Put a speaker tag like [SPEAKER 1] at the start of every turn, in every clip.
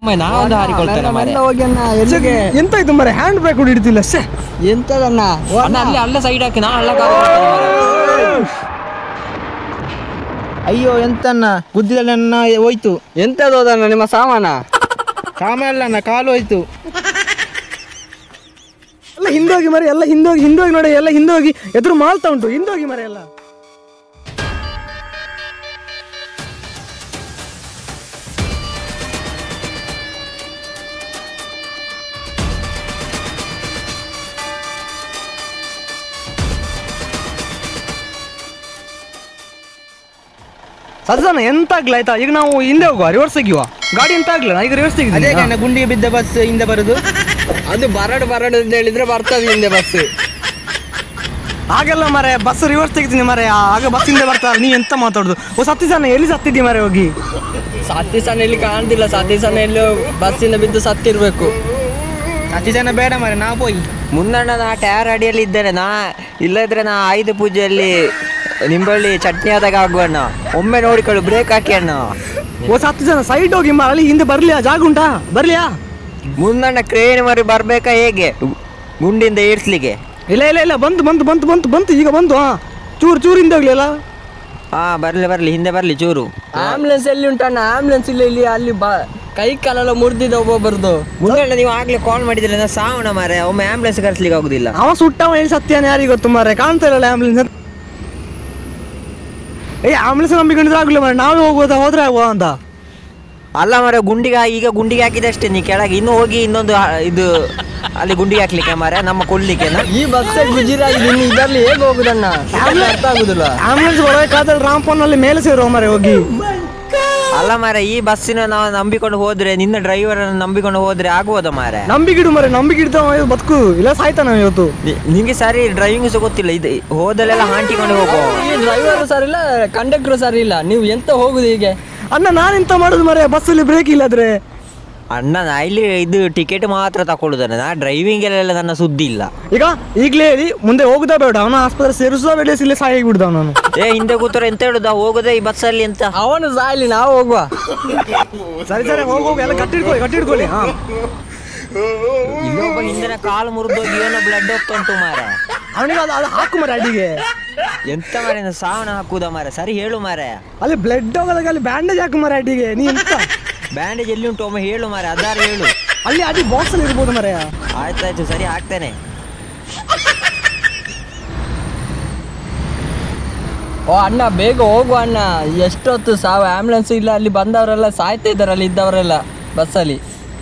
[SPEAKER 1] ನಾ ಒಂದು ಹಾರಿಕೊಳ್ತೇನೆ ಮಾರೆ
[SPEAKER 2] ಮೆಲ್ಲ ಹೋಗಿ ಅಣ್ಣ ಎಲ್ಲಿಗೆ
[SPEAKER 3] ಎಂತ ಇದು ಮರೆ ಹ್ಯಾಂಡ್ ಬ್ರೇಕ್ ಕೂಡ ಹಿಡಿತಿಲ್ಲ ಸೇ
[SPEAKER 2] ಎಂತದಣ್ಣ ಓ
[SPEAKER 1] ಅಣ್ಣ
[SPEAKER 2] ಅಣ್ಣ
[SPEAKER 1] ಅಲ್ಲಿ ಅಲ್ಲ ಸೈಡ್ ಹಾಕಿ ನಾ ಹಳ್ಳ
[SPEAKER 4] ಅಯ್ಯೋ ಎಂತನ್ನ ಗುದ್ದಿದಲ್ಲಿ ನನ್ನ ಹೋಯ್ತು
[SPEAKER 2] ಎಂತದು ಹೋದಣ್ಣ ನಿಮ್ಮ ಸಾಮಾನ
[SPEAKER 4] ಕಾಮಲ್ಲ ಕಾಲು ಹೋಯ್ತು
[SPEAKER 3] ಎಲ್ಲ ಹಿಂದೋಗಿ ಮರೆ ಎಲ್ಲ ಹಿಂದೋಗಿ ಹಿಂದೋಗಿ ನೋಡಿ ಎಲ್ಲ ಹಿಂದೋಗಿ ಎದುರು ಮಾಲ್ತಾ ಉಂಟು ಹಿಂದೋಗಿ ಮರೆ ಎಲ್ಲ ಸಜ್ಜನ ಎಂತ ಆಗ್ಲ ಆಯ್ತಾ ಈಗ ನಾವು ಹಿಂದೆ ಹೋಗುವ ರಿವರ್ಸ್ ತೆಗಿಯುವ ಗಾಡಿ ಎಂತ ಆಗ್ಲಿಲ್ಲ ಈಗ ರಿವರ್ಸ್
[SPEAKER 4] ಅದೇ
[SPEAKER 3] ತೆಗಿದ್ವಿ
[SPEAKER 4] ಕಣ ಗುಂಡಿಗೆ ಬಿದ್ದ ಬಸ್ ಹಿಂದೆ ಬರುದು
[SPEAKER 2] ಅದು ಬರಡು ಬರಡು ಅಂತ ಹೇಳಿದ್ರೆ ಬರ್ತದೆ ಹಿಂದೆ ಬಸ್
[SPEAKER 3] ಹಾಗೆಲ್ಲ ಮರೆ ಬಸ್ ರಿವರ್ಸ್ ತೆಗಿತೀನಿ ಮರೆ ಆಗ ಬಸ್ ಹಿಂದೆ ಬರ್ತಾರೆ ನೀ ಎಂತ ಮಾತಾಡುದು ಓ ಸತ್ತಿ ಸಣ್ಣ ಎಲ್ಲಿ ಸತ್ತಿದ್ದಿ ಮರೆ ಹೋಗಿ
[SPEAKER 2] ಸತಿ ಸಣ್ಣ ಇಲ್ಲಿ ಕಾಣ್ತಿಲ್ಲ ಸತಿ ಸಣ್ಣ ಎಲ್ಲೋ ಬಸ್ಸಿಂದ ಬಿದ್ದು ಸತ್ತಿರ್ಬೇಕು
[SPEAKER 4] ಹತ್ತು ಜನ ಬೇಡ ಮಾರೆ ನಾ ಹೋಗಿ
[SPEAKER 1] ಮುಂದಣ್ಣ ನಾ ಟಯರ್ ಅಡಿಯಲ್ಲಿ ಇದ್ದೇನೆ ನಾ ಇಲ್ಲದ್ರೆ ನಾ ಆಯುಧ ಪೂಜೆಯಲ್ಲಿ ನಿಂಬಳ್ಳಿ ಚಟ್ನಿ ಆದಾಗ ಆಗುವಣ್ಣ ಒಮ್ಮೆ ನೋಡಿಕೊಳ್ಳು ಬ್ರೇಕ್ ಹಾಕಿ ಅಣ್ಣ
[SPEAKER 3] ಓ ಸತ್ತು ಜನ ಸೈಡ್ ಹೋಗಿ ಮ- ಅಲ್ಲಿ ಹಿಂದೆ ಬರ್ಲಿಯಾ ಜಾಗ ಉಂಟಾ ಬರ್ಲಿಯಾ
[SPEAKER 1] ಮುಂದಣ್ಣ ಕ್ರೇನ್ ಮರಿ ಬರ್ಬೇಕಾ ಹೇಗೆ ಗುಂಡಿಂದ ಏರ್ಸ್ಲಿಕ್ಕೆ
[SPEAKER 3] ಇಲ್ಲ ಇಲ್ಲ ಇಲ್ಲ ಬಂತು ಬಂತು ಬಂತು ಬಂತು ಬಂತು ಈಗ ಬಂತು ಹಾ ಚೂರು ಚೂರು ಹಿಂದೆ ಹೋಗ್ಲಿಲ್ಲ
[SPEAKER 1] ಹಾ ಬರ್ಲಿ ಬರ್ಲಿ ಹಿಂದೆ ಬರ್ಲಿ ಚೂರು
[SPEAKER 2] ಆಂಬುಲೆನ್ಸ್ ಎಲ್ಲಿ ಉಂಟಣ್ಣ ಆಂಬುಲೆನ್ಸ್ ಇಲ್ಲ ಇಲ್ಲಿ ಅಲ್ಲಿ ಬಾ ಕೈ ಕಾಲೆಲ್ಲ ಮುರಿದಿದೆ ಒಬ್ಬೊಬ್ಬರದು
[SPEAKER 1] ಮುಂದಣ್ಣ ನೀವು ಆಗ್ಲೇ ಕಾಲ್ ಮಾಡಿದ್ರೆ ನಾ ಸಾವಣ ಮಾರೆ ಒಮ್ಮೆ ಆಂಬುಲೆನ್ಸ್ ಕರ್ಸ್ಲಿಕ್ಕೆ ಆಗುದಿಲ್ಲ
[SPEAKER 3] ಅವ ಸುಟ್ಟವ ಹೇಳಿ ಸತ್ಯಾನ ಯಾರಿಗೆ ಗೊತ್ತು ಮಾರೆ ಕಾಣ್ತಾ ಇರಲ್ಲ ಆಂಬುಲೆನ್ಸ್ ಏ ಆಂಬುಲೆನ್ಸ್ ನಂಬಿಕೊಂಡಿದ್ರೆ ಆಗ್ಲಿಲ್ಲ ಮಾರೆ ನಾವೇ ಹೋಗೋದಾ ಹೋದ್ರೆ ಆಗುವ ಅಂತ
[SPEAKER 1] ಅಲ್ಲ ಮಾರೆ ಗುಂಡಿಗೆ ಈಗ ಗುಂಡಿಗೆ ಹಾಕಿದೆ ಅಷ್ಟೇ ನೀ ಕೆಳಗೆ ಇನ್ನು ಹೋಗಿ ಇನ್ನೊಂದು ಹ- ಇದು ಅಲ್ಲಿ ಗುಂಡಿಗೆ ಹಾಕ್ಲಿಕ್ಕೆ ಮಾರೆ ನಮ್ಮ ಕೊಡ್ಲಿಕ್ಕೆನಾ
[SPEAKER 2] ಈ ಬಸ್ ಗುಜಿರಾಗಿದೆ ಇನ್ನು ಇದರಲ್ಲಿ ಹೇಗೆ ಹೋಗುದಣ್ಣ ಅರ್ಥ ಆಗುದಿಲ್ಲ
[SPEAKER 3] ಆಂಬುಲೆನ್ಸ್ ಬರಬೇಕಾದ್ರೆ ರಾಂಪೋನಲ್ಲಿ ಮೇಲೆ ಸೇರುವ ಮಾರೆ ಹೋಗಿ
[SPEAKER 1] ಅಲ್ಲ ಮಾರೆ ಈ ಬಸ್ಸಿನ ನಾವು ನಂಬಿಕೊಂಡು ಹೋದ್ರೆ ನಿನ್ನ ಡ್ರೈವರ್ ನಂಬಿಕೊಂಡು ಹೋದ್ರೆ ಆಗುವುದ ಮಾರೆ
[SPEAKER 3] ನಂಬಿಗಿಡು ಮಾರೆ ನಂಬಿಗಿಡ್ದ ಬದುಕು ಇಲ್ಲ ಸಾಯ್ತಾನ ಇವತ್ತು
[SPEAKER 1] ನಿ- ನಿಂಗೆ ಸರಿ ಡ್ರೈವಿಂಗ್ ಸಹ ಗೊತ್ತಿಲ್ಲ ಇದು ಹೋದಲ್ಲೆಲ್ಲ ಹಾಂಟಿಕೊಂಡು ಹೋಗೋ
[SPEAKER 2] ಈ ಡ್ರೈವರ್ ಸರಿ ಇಲ್ಲ ಕಂಡಕ್ಟರ್ ಸರಿ ಇಲ್ಲ ನೀವು ಎಂತ ಹೋಗುದು ಹೀಗೆ
[SPEAKER 3] ಅಣ್ಣ ನಾನೆಂತ ಮಾಡುದು ಮಾರೆ ಬಸ್ಸಲ್ಲಿ ಬ್ರೇಕ್ ಇಲ್ಲದ್ರೆ
[SPEAKER 1] ಅಣ್ಣ ನಾ ಇಲ್ಲಿ ಇದು ಟಿಕೆಟ್ ಮಾತ್ರ ತಕೊಳ್ಳುದನ್ನ ನಾ ಡ್ರೈವಿಂಗ್ ಎಲ್ಲ ನನ್ನ ಸುದ್ದಿ ಇಲ್ಲ
[SPEAKER 3] ಈಗ ಈಗಲೇ ಹೇಳಿ ಮುಂದೆ ಹೋಗುದಾ ಬೇಡ ಅವನ ಆಸ್ಪತ್ರೆ ಸೇರಿಸುವ ಬೇಡ ಇಲ್ಲೇ ಸಾಯಿ ಬಿಡ್ದ ಅವನನ್ನು
[SPEAKER 1] ಏ ಹಿಂದೆ ಕೂತರೆ ಎಂತ ಹೇಳುದ ಹೋಗೋದೇ ಈ ಬಸ್ಸಲ್ಲಿ ಅಂತ
[SPEAKER 2] ಅವನು ಸಾಯ್ಲಿ ನಾವು ಹೋಗುವ
[SPEAKER 3] ಸರಿ ಸರಿ ಹೋಗಿ ಹೋಗಿ ಎಲ್ಲ ಕಟ್ಟಿಡ್ಕೊಳ್ಳಿ ಕಟ್ಟಿಡ್ಕೊಳ್ಳಿ ಹಾ
[SPEAKER 1] ಇನ್ನೊಬ್ಬ ಹಿಂದಿನ ಕಾಲು ಮುರಿದೋಗಿ ಏನೋ ಬ್ಲಡ್ ಹೋಗ್ತಾ ಉಂಟು ಮಾರ
[SPEAKER 3] ಅವನಿಗೆ ಅದು ಅದು ಹಾಕು ಮಾರೆ ಅಡಿಗೆ
[SPEAKER 1] ಎಂತ ಮಾರೆ ನಾ ಸಾವನ ಹಾಕುದ ಮಾರ ಸರಿ ಹೇಳು ಮಾರೆ
[SPEAKER 3] ಅಲ್ಲಿ ಬ್ಲಡ್ ಹೋಗೋದಾಗ ಅಲ್ಲಿ ಬ್ಯಾಂಡೇಜ್ ಹಾಕು ಮಾರೆ ಅಡಿಗೆ ನೀ ಎಂತ
[SPEAKER 1] ಬ್ಯಾಂಡೇಜ್ ಎಲ್ಲಿ ಉಂಟು ಒಮ್ಮೆ ಹೇಳು ಮಾರೆ ಅದಾರು ಹೇಳು
[SPEAKER 3] ಅಲ್ಲಿ ಅಡಿ ಬಾಕ್ಸ್ ಅಲ್ಲಿ ಇರ್ಬೋದು ಮರೆ
[SPEAKER 1] ಆಯ್ತಾಯ್ತು ಸರಿ ಹಾಕ್ತೇನೆ
[SPEAKER 2] ಓ ಅಣ್ಣ ಬೇಗ ಹೋಗು ಅಣ್ಣ ಎಷ್ಟೊತ್ತು ಸಾವು ಆಂಬುಲೆನ್ಸ್ ಇಲ್ಲ ಅಲ್ಲಿ ಬಂದವರೆಲ್ಲ ಸಾಯ್ತಾ ಇದ್ದಾರೆ ಅಲ್ಲಿ ಇದ್ದವರೆಲ್ಲ ಬಸ್ಸಲ್ಲಿ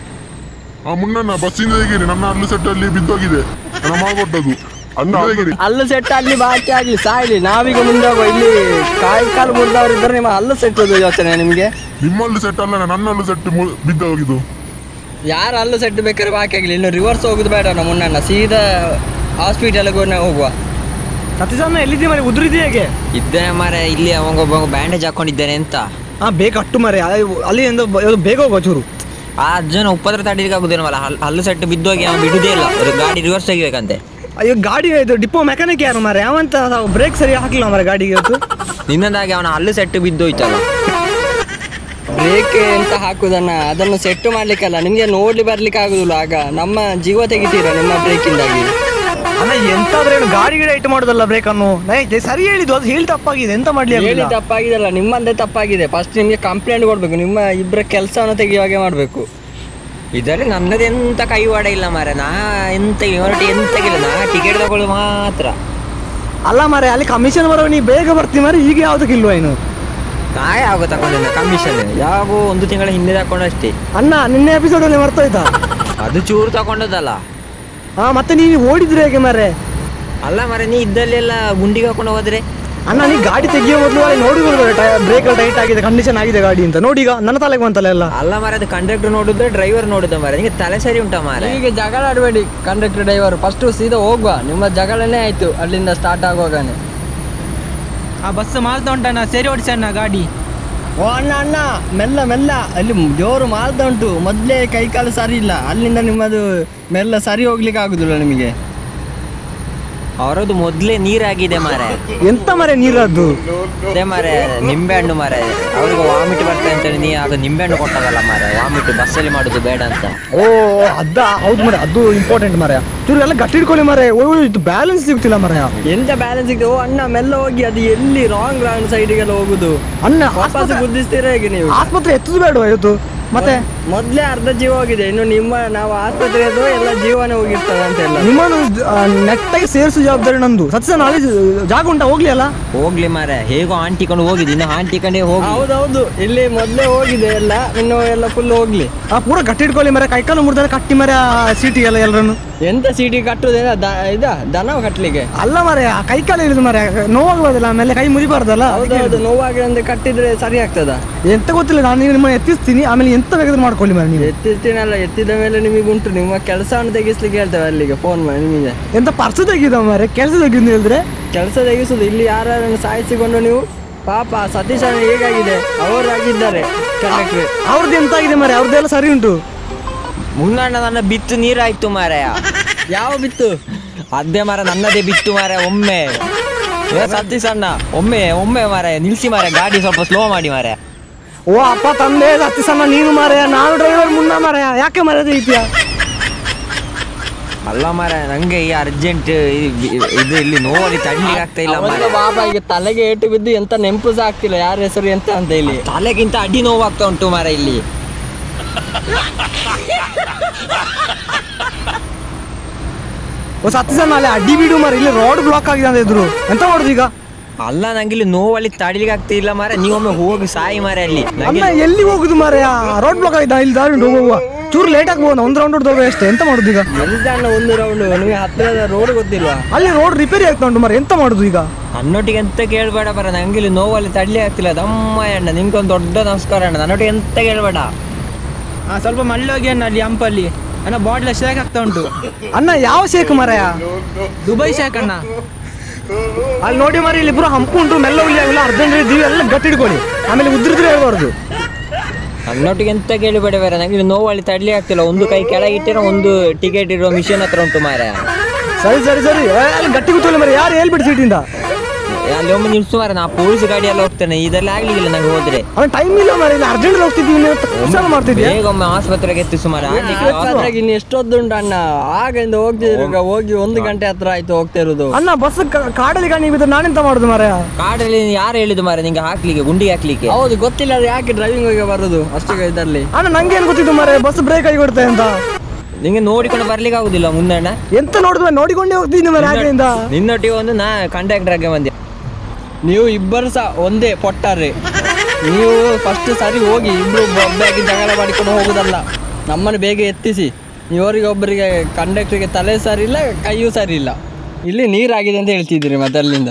[SPEAKER 5] ಆ ಮುನ್ನಣ್ಣ ಬಸ್ಸಿಂದ ಹೇಗಿರಿ ನನ್ನ ಅರ್ಲು ಸೆಟ್ ಅಲ್ಲಿ ಬಿದ್ದೋಗಿದೆ ನನ್ನ ಮಾಡ್ಕೊಟ್ಟದು ಅಣ್ಣ ಹೇಗಿರಿ
[SPEAKER 2] ಹಲ್ಲು ಸೆಟ್ ಅಲ್ಲಿ ಬಾಕಿ ಆಗ್ಲಿ ಸಾಯ್ಲಿ ನಾವೀಗ ಮುಂದೆ ಹೋಗೋ ಇಲ್ಲಿ ಕಾಯಿ ಕಾಲು ಮುರಿದವ್ರು ಇದ್ರೆ ನಿಮ್ಮ ಹಲ್ಲು ಸೆಟ್ಟದು ಯೋಚನೆ ನಿಮಗೆ
[SPEAKER 5] ನಿಮ್ಮಲ್ಲು ಸೆಟ್ ಅಲ್ಲ ನನ್ನ ಅಲ್ಲು ಸೆಟ್ ಬಿದ್ದೋಗಿದ್ದು
[SPEAKER 2] ಯಾರು ಹಲ್ಲು ಸೆಟ್ ಬೇಕಾದ್ರೆ ಬಾಕಿ ಆಗಲಿ ಇನ್ನು ರಿವರ್ಸ್ ಹೋಗುದು ಬೇಡ ನಮ್ಮ ಮುನ್ನಣ್ಣ ಸೀದಾ ಹಾಸ್ಪಿಟಲ್ಗೆ ಹೋಗುವ
[SPEAKER 3] ಸತಿ ಜನ ಎಲ್ಲಿದ್ದೀವಿ ಮರೆ ಉದುರಿದೆ ಹೇಗೆ
[SPEAKER 1] ಇದ್ದೇನೆ ಮಾರೆ ಇಲ್ಲಿ ಅವಂಗೊಬ್ಬ ಬ್ಯಾಂಡೇಜ್ ಹಾಕೊಂಡಿದ್ದೇನೆ ಅಂತ
[SPEAKER 3] ಹಾ ಬೇಗ ಅಟ್ಟು ಮರೆ ಅಲ್ಲಿ- ಅಲ್ಲಿ ಎಂದು ಅದು ಬೇಗ ಹೋಗುವ ಚೂರು
[SPEAKER 1] ಆ ಅಜ್ಜನ ಉಪದ್ರ ತಡೀಲಿಕ್ಕೆ ಆಗುದೇನವಲ್ಲ ಹಲ್ ಹಲ್ಲು ಸೆಟ್ ಬಿದ್ದೋಗಿ ಅವ್ನು ಬಿಡುದೇ ಇಲ್ಲ ಅವ್ರ ಗಾಡಿ ರಿವರ್ಸ್ ತೆಗಿಬೇಕಂತೆ
[SPEAKER 3] ಅಯ್ಯೋ ಗಾಡಿ ಇದು ಡಿಪೋ ಮೆಕ್ಯಾನಿಕ್ ಯಾರು ಮಾರೆ ಅವಂತ ಬ್ರೇಕ್ ಸರಿ ಹಾಕ್ಲಿಲ್ಲ ಮಾರೆ ಗಾಡಿಗೆ ಇವತ್ತು
[SPEAKER 1] ನಿನ್ನದಾಗಿ ಅವನ ಹಲ್ಲು ಸೆಟ್ ಬಿದ್ದೋಯ್ತಲ್ಲ
[SPEAKER 2] ಬ್ರೇಕ್ ಎಂತ ಹಾಕುದನ್ನ ಅದನ್ನು ಸೆಟ್ ಮಾಡ್ಲಿಕ್ಕಲ್ಲ ನಿಮ್ಗೆ ನೋಡ್ಲಿ ಬರ್ಲಿಕ್ಕೆ ಆಗುದಿಲ್ಲ ಆಗ ನಮ್ಮ ಜೀವ ತೆಗಿತೀರಾ ನಿಮ್ಮ ಬ್ರೇಕಿಂದಾಗಿ
[SPEAKER 3] ಅಣ್ಣ ಎಂತಾದ್ರೆ ಏನು ಗಾಡಿ ಗಿಡ ಇಟ್ಟು ಮಾಡೋದಲ್ಲ ಬ್ರೇಕ್ ಅನ್ನು ನೈ ಸರಿ ಹೇಳಿದ್ದು ಅದು ಹೇಳಿ ತಪ್ಪಾಗಿದೆ ಎಂತ ಮಾಡ್ಲಿ
[SPEAKER 2] ಹೇಳಿ
[SPEAKER 3] ಆಗ್ಲಿಲ್ಲ.
[SPEAKER 2] ತಪ್ಪಾಗಿದೆಲ್ಲ ನಿಮ್ಮಂದೇ ತಪ್ಪಾಗಿದೆ ಫಸ್ಟ್ ನಿಮ್ಗೆ ಕಂಪ್ಲೇಂಟ್ ಕೊಡ್ಬೇಕು ನಿಮ್ಮ ಇಬ್ಬರ ಕೆಲಸವನ್ನು ತೆಗಿಯುವಾಗೆ ಮಾಡಬೇಕು
[SPEAKER 1] ಇದರಲ್ಲಿ ನನ್ನದು ಎಂತ ಕೈವಾಡ ಇಲ್ಲ ಮಾರೆ ನಾ ಎಂತ ಹೊರಟಿ ಎಂತ ಇಲ್ಲ ನಾ ಟಿಕೆಟ್ ತಗೊಳ್ಳೋದು ಮಾತ್ರ
[SPEAKER 3] ಅಲ್ಲ ಮಾರೆ ಅಲ್ಲಿ ಕಮಿಷನ್ ಬರೋ ನೀ ಬೇಗ ಬರ್ತಿ ಮಾರೆ ಈಗ ಯಾವ್ದಕ್ಕೆ ಇಲ್ವಾ ಏನು
[SPEAKER 1] ನಾ ಯಾವ ತಗೊಂಡಿದ್ದೆ ಕಮಿಷನ್ ಯಾವಾಗೋ ಒಂದು ತಿಂಗಳ ಹಿಂದೆ ತಗೊಂಡಷ್ಟೇ
[SPEAKER 3] ಅಣ್ಣ ನಿನ್ನೆ ಎಪಿಸೋಡ್ ಅಲ್ಲಿ ಮರ್ತೋಯ್ತಾ
[SPEAKER 1] ಅದು ಚೂರು ತಗೊಂಡದಲ್ಲ
[SPEAKER 3] ಹಾ ಮತ್ತೆ ನೀನು ಓಡಿದ್ರೆ ಹೇಗೆ ಮಾರೆ
[SPEAKER 1] ಅಲ್ಲ ಮಾರೆ ನೀ ಇದ್ದಲ್ಲೆಲ್ಲ ಗುಂಡಿಗೆ ಹಾಕೊಂಡು ಹೋದ್ರೆ
[SPEAKER 3] ಅಣ್ಣ ನೀ ಗಾಡಿ ತೆಗಿಯೋ ಮೊದಲು ಅಲ್ಲಿ ನೋಡಿ ಬ್ರೇಕ್ ಟೈಟ್ ಆಗಿದೆ ಕಂಡೀಷನ್ ಆಗಿದೆ ಗಾಡಿ ಅಂತ ನೋಡಿ ಈಗ ನನ್ನ ತಲೆಗೆ ಬಂತಲ್ಲ ಎಲ್ಲ
[SPEAKER 1] ಅಲ್ಲ ಮಾರೆ ಅದು ಕಂಡಕ್ಟರ್ ನೋಡಿದ್ರೆ ಡ್ರೈವರ್ ನೋಡುದ ಮಾರೆ ನಿಂಗೆ ತಲೆ ಸರಿ ಉಂಟಾ ಮಾರೆ
[SPEAKER 2] ಈಗ ಜಗಳ ಆಡಬೇಡಿ ಕಂಡಕ್ಟರ್ ಡ್ರೈವರ್ ಫಸ್ಟ್ ಸೀದಾ ಹೋಗುವ ನಿಮ್ಮ ಜಗಳನೇ ಆಯ್ತು ಅಲ್ಲಿಂದ ಸ್ಟಾರ್ಟ್ ಆಗುವಾಗನೇ
[SPEAKER 4] ಆ ಬಸ್ ಮಾಲ್ತಾ ಉಂಟಣ್ಣ ಸೇರಿ ಓಡಿಸಣ್ಣ ಗಾಡಿ
[SPEAKER 2] ಓ ಅಣ್ಣ ಅಣ್ಣ ಮೆಲ್ಲ ಮೆಲ್ಲ ಅಲ್ಲಿ ಜೋರು ಮಾಲ್ತಾ ಉಂಟು ಮೊದಲೇ ಕೈ ಕಾಲು ಸರಿ ಇಲ್ಲ ಅಲ್ಲಿಂದ ನಿಮ್ಮದು ಮೆಲ್ಲ ಸರಿ ಹೋಗ್ಲಿಕ್ಕೆ ಆಗುದಿಲ್ಲ ನಿಮಗೆ
[SPEAKER 1] ಅವರದ್ದು ಮೊದ್ಲೇ ನೀರಾಗಿದೆ ಮಾರೆ
[SPEAKER 3] ಎಂತ ಮರೆ ನೀರದ್ದು
[SPEAKER 1] ಅದೇ ಮಾರೆ ನಿಂಬೆಹಣ್ಣು ಮಾರೆ ಅವ್ರಿಗೆ ವಾಮಿಟ್ ಬರ್ತದೆ ಅಂತೇಳಿ ನೀ ಆಗ ನಿಂಬೆಹಣ್ಣು ಕೊಟ್ಟದಲ್ಲ ಮಾರೆ ವಾಮಿಟ್ ಬಸ್ಸಲ್ಲಿ ಮಾಡುದು ಬೇಡ ಅಂತ
[SPEAKER 3] ಓ ಅದ ಹೌದು ಮರೆ ಅದು ಇಂಪಾರ್ಟೆಂಟ್ ಮರೆ ಚೂರು ಎಲ್ಲ ಗಟ್ಟಿ ಇಟ್ಕೊಳ್ಳಿ ಮರೆ ಓ ಇದು ಬ್ಯಾಲೆನ್ಸ್ ಸಿಗ್ತಿಲ್ಲ ಮರೆ
[SPEAKER 2] ಎಂತ ಬ್ಯಾಲೆನ್ಸ್ ಇದೆ ಓ ಅಣ್ಣ ಮೆಲ್ಲ ಹೋಗಿ ಅದು ಎಲ್ಲಿ ರಾಂಗ್ ರಾಂಗ್ ಸೈಡಿಗೆಲ್ಲ ಹೋಗುದು
[SPEAKER 3] ಅಣ್ಣ
[SPEAKER 2] ವಾಪಸ್
[SPEAKER 3] ಆಸ್ಪತ್ರೆ
[SPEAKER 2] ಗುದ್ದಿಸ್ತೀರಾ ಹೇಗೆ ನೀವು
[SPEAKER 3] ಆಸ್ಪತ್ರೆ ಎತ್ತದು ಬೇಡವಾ ಇವತ್ತು ಮತ್ತೆ
[SPEAKER 2] ಮೊದ್ಲೇ ಅರ್ಧ ಜೀವ ಹೋಗಿದೆ ಇನ್ನು ನಿಮ್ಮ ನಾವು ಆಸ್ಪತ್ರೆದು ಎಲ್ಲ ಜೀವನೇ ಹೋಗಿರ್ತವೆ ಅಂತ ಎಲ್ಲ
[SPEAKER 3] ನಿಮ್ಮನ್ನು ಆ, ನೆಟ್ಟಾಗಿ ಸೇರಿಸೋ ಜವಾಬ್ದಾರಿ ನಂದು ಸತ್ಯ ನಾಳೆ ಜಾಗ ಉಂಟಾ ಹೋಗ್ಲಿ ಅಲ್ಲ
[SPEAKER 1] ಹೋಗ್ಲಿ ಮಾರೆ ಹೇಗೋ ಆಂಟಿಕೊಂಡು ಹೋಗಿದ್ದು ಇನ್ನು ಆಂಟಿಕೊಂಡೇ ಹೋಗಿ
[SPEAKER 2] ಹೌದೌದು ಇಲ್ಲಿ ಮೊದ್ಲೇ ಹೋಗಿದೆ ಎಲ್ಲ ಇನ್ನು ಎಲ್ಲ ಫುಲ್ ಹೋಗ್ಲಿ
[SPEAKER 3] ಆ ಪೂರ ಗಟ್ಟಿ ಇಟ್ಕೊಳ್ಳಿ ಮರೆ ಕೈಕಾಲು ಮುರಿದ್ರೆ ಕಟ್ಟಿ ಮರೆ ಸೀಟಿಗೆಲ್ಲ ಎಲ್ಲರನ್ನು
[SPEAKER 2] ಎಂತ ಸೀಟಿ ಕಟ್ಟುದೇನ ಇದ ದನ ಕಟ್ಲಿಕ್ಕೆ
[SPEAKER 3] ಅಲ್ಲ ಮರೆ ಆ ಕೈಕಾಲು ಇಳಿದು ಮರೆ ನೋವಾಗ್ಬೋದಲ್ಲ ಆಮೇಲೆ ಕೈ ಮುರಿಬಾರ್ದಲ್ಲ
[SPEAKER 2] ಹೌದೌದು ನೋವಾಗಿದೆ ಕಟ್ಟಿದ್ರೆ ಸರಿ ಆಗ್ತದ
[SPEAKER 3] ಎಂತ ಗೊತ್ತಿಲ್ಲ ನಾನು ಈಗ ನಿಮ್ಮನ್ನ ಎತ್ತಿಸ್ತೀನಿ ಆಮೇಲೆ ಎಂತ ಬೇಕಾದ್ರೂ ಮಾಡ್ಕೊಳ್ಳಿ ಮರೆ ನೀವು
[SPEAKER 2] ಎತ್ತಿರ್ತೀನಲ್ಲ ಎತ್ತಿದ ಮೇಲೆ ನಿಮಗೆ ಉಂಟು ನಿಮ್ಮ ಕೆಲಸವನ್ನು ತೆಗಿಸ್ಲಿಕ್ಕೆ ಹೇಳ್ತೇವೆ ಅಲ್ಲಿಗೆ ಫೋನ್ ಮಾಡಿ ನಿಮಗೆ
[SPEAKER 3] ಎಂತ ಪರ್ಸ್ ತೆಗಿದ ಮರೆ ಕೆಲಸ ತೆಗಿದ್ ಹೇಳಿದ್ರೆ
[SPEAKER 2] ಕೆಲಸ ತೆಗಿಸುದು ಇಲ್ಲಿ ಯಾರನ್ನು ಸಾಯಿಸಿಕೊಂಡು ನೀವು ಪಾಪ ಸತೀಶ್ ಅಣ್ಣ ಹೇಗಾಗಿದೆ ಅವರಾಗಿದ್ದಾರೆ ಕಂಡಕ್ಟ್ರಿ
[SPEAKER 3] ಅವ್ರದ್ದು ಎಂತ ಆಗಿದೆ ಮರೆ ಅವ್ರದ್ದೆಲ್ಲ ಸರಿ ಉಂಟು
[SPEAKER 1] ಮುನ್ನಣ್ಣ ನನ್ನ ಬಿತ್ತು ನೀರಾಯ್ತು ಮಾರಾಯ
[SPEAKER 2] ಯಾವ ಬಿತ್ತು
[SPEAKER 1] ಅದೇ ಮರ ನನ್ನದೇ ಬಿತ್ತು ಮಾರ ಒಮ್ಮೆ ಏ ಸತೀಶ್ ಅಣ್ಣ ಒಮ್ಮೆ ಒಮ್ಮೆ ಮಾರ ನಿಲ್ಸಿ ಮಾರ ಗಾಡಿ ಸ್ವಲ್ಪ ಸ್ಲೋ ಮಾಡಿ ಮಾರ
[SPEAKER 3] ಓ ಅಪ್ಪ ತಂದೆ ಹತ್ತಿ ಸಣ್ಣ ನೀನು ಮಾರೆ ನಾನು ಡ್ರೈವರ್ ಮುನ್ನ ಮಾರೆ ಯಾಕೆ ಮರೆ ತೆಗಿತೀಯ
[SPEAKER 1] ಅಲ್ಲ ಮಾರ ನಂಗೆ ಈ ಅರ್ಜೆಂಟ್ ಇದು ಇಲ್ಲಿ ನೋವಲ್ಲಿ ತಡ್ಲಿಕ್ಕೆ ಆಗ್ತಾ ಇಲ್ಲ ಮಾರ
[SPEAKER 2] ಅವನಿಗೆ ಬಾಬಾ ಈಗ ತಲೆಗೆ ಏಟು ಬಿದ್ದು ಎಂತ ನೆನಪು ಸಹ ಆಗ್ತಿಲ್ಲ ಯಾರ ಹೆಸರು ಎಂತ ಅಂತ ಇಲ್ಲಿ
[SPEAKER 1] ತಲೆಗಿಂತ ಅಡಿ ನೋವಾಗ್ತಾ ಉಂಟು ಮಾರ ಇಲ್ಲಿ
[SPEAKER 3] ಓ ಸತ್ತಿ ಸಣ್ಣ ಅಲ್ಲಿ ಅಡ್ಡಿ ಬಿಡು ಮಾರೆ ಇಲ್ಲಿ ರೋಡ್ ಬ್ಲಾಕ್ ಆಗಿದೆ ಅಂತ ಇದ್ರು ಎಂತ ಮಾಡುದು ಈಗ
[SPEAKER 1] ಅಲ್ಲ ನಂಗೆ ಇಲ್ಲಿ ನೋವಲ್ಲಿ ತಡಿಲಿಕ್ಕೆ ಆಗ್ತಾ ಇಲ್ಲ ಮಾರ ನೀವೊಮ್ಮೆ ಹೋಗಿ ಸಾಯಿ ಮಾರ ಅಲ್ಲಿ
[SPEAKER 3] ಅಣ್ಣ
[SPEAKER 1] ನಂಗೆ
[SPEAKER 3] ಎಲ್ಲಿ ಹೋಗುದು ಮಾರೆ ರೋಡ್ ಬ್ಲಾಕ್ ಆಗಿದೆ ಇಲ್ಲಿ ದಾರಿ ಉಂಟು ಹೋಗುವ ಚೂರು ಲೇಟ್ ಆಗ್ಬೋದು ಒಂದು ರೌಂಡ್ ಹೊಡೆದೋಗ ಅಷ್ಟೇ ಎಂತ ಮಾಡುದು ಈಗ
[SPEAKER 2] ಎಂತ ಅಣ್ಣ ಒಂದು ರೌಂಡ್ ನಿಮಗೆ ಹತ್ತಿರದ ರೋಡ್ ಗೊತ್ತಿಲ್ವಾ
[SPEAKER 3] ಅಲ್ಲಿ ರೋಡ್ ರಿಪೇರಿ ಆಗ್ತಾ ಉಂಟು ಮಾರೆ ಎಂತ ಮಾಡುದು ಈಗ
[SPEAKER 1] ನನ್ನೊಟ್ಟಿಗೆ ಎಂತ ಕೇಳಬೇಡ ಬರ ನಂಗೆ ಇಲ್ಲಿ ನೋವಲ್ಲಿ ತಡ್ಲಿ ಆಗ್ತಿಲ್ಲ ದಮ್ಮ ಅಣ್ಣ ನಿಮ್ಗೊಂದು ದೊಡ್ಡ ನಮಸ್ಕಾರ ಅಣ್ಣ ನನ್ನೊಟ್ಟಿಗೆ ಎಂತ ಕೇಳಬೇಡ
[SPEAKER 4] ಆ, ಸ್ವಲ್ಪ ಮಳ್ಳಿ ಹೋಗಿ ಅಣ್ಣ ಅಲ್ಲಿ ಹಂಪಲ್ಲಿ ಅಣ್ಣ ಬಾಟ್ಲ ಶೇಕ್ ಆಗ್ತಾ ಉಂಟು
[SPEAKER 3] ಅಣ್ಣ ಯಾವ ಶೇಕ್ ಮಾರಾಯ
[SPEAKER 4] ದುಬೈ ಶೇಕ್ ಅಣ್ಣ
[SPEAKER 3] ಅಲ್ಲಿ ನೋಡಿ ಮಾರಿ ಇಲ್ಲಿ ಇಬ್ರು ಹಂಪು ಉಂಟು ಮೆಲ್ಲ ಹುಲಿ ಆಗಿಲ್ಲ ಅರ್ಜೆಂಟ್ ಇದೀವಿ ಎಲ್ಲ ಗಟ್ಟಿ ಇಟ್ಕೊಳ್ಳಿ ಆಮೇಲೆ ಉದ್ರಿದ್ರೆ ಹೇಳ್ಬಾರ್ದು
[SPEAKER 1] ನನ್ನೊಟ್ಟಿಗೆ ಎಂತ ಕೇಳಬೇಡ ಬೇರೆ ನಂಗೆ ಇಲ್ಲಿ ನೋವಲ್ಲಿ ತಡ್ಲಿ ಆಗ್ತಿಲ್ಲ ಒಂದು ಕೈ ಕೆಳಗಿಟ್ಟಿರೋ ಒಂದು ಟಿಕೆಟ್ ಇರೋ ಮಿಷನ್ ಹತ್ರ ಉಂಟು ಮಾರ
[SPEAKER 3] ಸರಿ ಸರಿ ಸರಿ ಏ, ಅಲ್ಲಿ ಗಟ್ಟಿ ಕೂತ್ಕೊಳ್ಳಿ ಮಾರೆ ಯಾರು ಹೇಳ್ಬಿಡಿ ಸೀಟಿಂದ
[SPEAKER 1] ಅಲ್ಲಿ ಒಮ್ಮೆ ನಿಲ್ಸು ಮಾರ ನಾ ಪೊಲೀಸ್ ಗಾಡಿ ಎಲ್ಲ ಹೋಗ್ತೇನೆ ಇದೆಲ್ಲ ಆಗ್ಲಿಲ್ಲ ನಂಗೆ ಹೋದ್ರೆ
[SPEAKER 3] ಅವನ್ ಟೈಮ್ ಇಲ್ಲ ಮಾರೆ ಇಲ್ಲಿ ಅರ್ಜೆಂಟ್ ಹೋಗ್ತಿದ್ದೀವಿ ನೀವು ಕೆಲಸ ಮಾಡ್ತಿದ್ಯಾ
[SPEAKER 1] ಬೇಗ ಒಮ್ಮೆ ಆಸ್ಪತ್ರೆಗೆ ಎತ್ತಿಸು ಮಾರ
[SPEAKER 2] ಆಸ್ಪತ್ರೆಗೆ ಇನ್ನು ಎಷ್ಟೊದ್ದುಂಟು ಅಣ್ಣ ಆಗಿಂದ ಹೋಗ್ತಿದ್ರು ಈಗ ಹೋಗಿ ಒಂದು ಗಂಟೆ ಹತ್ರ ಆಯ್ತು ಹೋಗ್ತಾ ಇರೋದು
[SPEAKER 3] ಅಣ್ಣ ಬಸ್ ಕಾಡಲ್ಲಿ ಗಾಣಿ ಬಿದ್ದರೆ ನಾನೆಂತ ಮಾಡುದು ಮಾರಾಯ
[SPEAKER 1] ಕಾಡಲ್ಲಿ ಯಾರು ಹೇಳಿದ್ದು ಮಾರ ನಿಂಗೆ ಹಾಕ್ಲಿಕ್ಕೆ ಗುಂಡಿ ಹಾಕ್ಲಿಕ್ಕೆ
[SPEAKER 2] ಹೌದು ಗೊತ್ತಿಲ್ಲ ಅದು ಯಾಕೆ ಡ್ರೈವಿಂಗ್ ಹೋಗಿ ಬರೋದು ಅಷ್ಟು ಇದರಲ್ಲಿ
[SPEAKER 3] ಅಣ್ಣ ನಂಗೆ ಏನ್ ಗೊತ್ತಿತ್ತು ಮಾರೆ ಬಸ್ ಬ್ರೇಕ್ ಆಗಿ ಕೊಡ್ತೆ ಅಂತ
[SPEAKER 1] ನಿಂಗೆ ನೋಡಿಕೊಂಡು ಬರ್ಲಿಕ್ಕೆ ಆಗುದಿಲ್ಲ ಮುಂದಣ್ಣ
[SPEAKER 3] ಎಂತ ನೋಡಿದ್ವಿ ನೋಡಿಕೊಂಡೇ ಹೋಗ್ತಿದ್ದೀನಿ ಮಾರೆ ಆಗಿಂದ
[SPEAKER 1] ನಿನ್ನೊಟ್ಟಿಗೆ ಒಂದು ನಾ ಕಂಡಕ್ಟರ್ ಆಗಿ ಬಂದೆ
[SPEAKER 2] ನೀವು ಇಬ್ಬರು ಸಹ ಒಂದೇ ಪೊಟ್ಟಾರೆ ನೀವು ಫಸ್ಟ್ ಸರಿ ಹೋಗಿ ಇಬ್ರು ಒಬ್ಬಾಗಿ ಜಗಳ ಮಾಡಿಕೊಂಡು ಹೋಗುದಲ್ಲ ನಮ್ಮನ್ನು ಬೇಗ ಎತ್ತಿಸಿ ಇವರಿಗೆ ಒಬ್ಬರಿಗೆ ಕಂಡಕ್ಟ್ರಿಗೆ ತಲೆ ಸರಿ ಇಲ್ಲ ಕೈಯೂ ಸರಿ ಇಲ್ಲ ಇಲ್ಲಿ ನೀರಾಗಿದೆ ಅಂತ ಹೇಳ್ತಿದ್ದೀರಿ ಮತ್ತೆ ಅಲ್ಲಿಂದ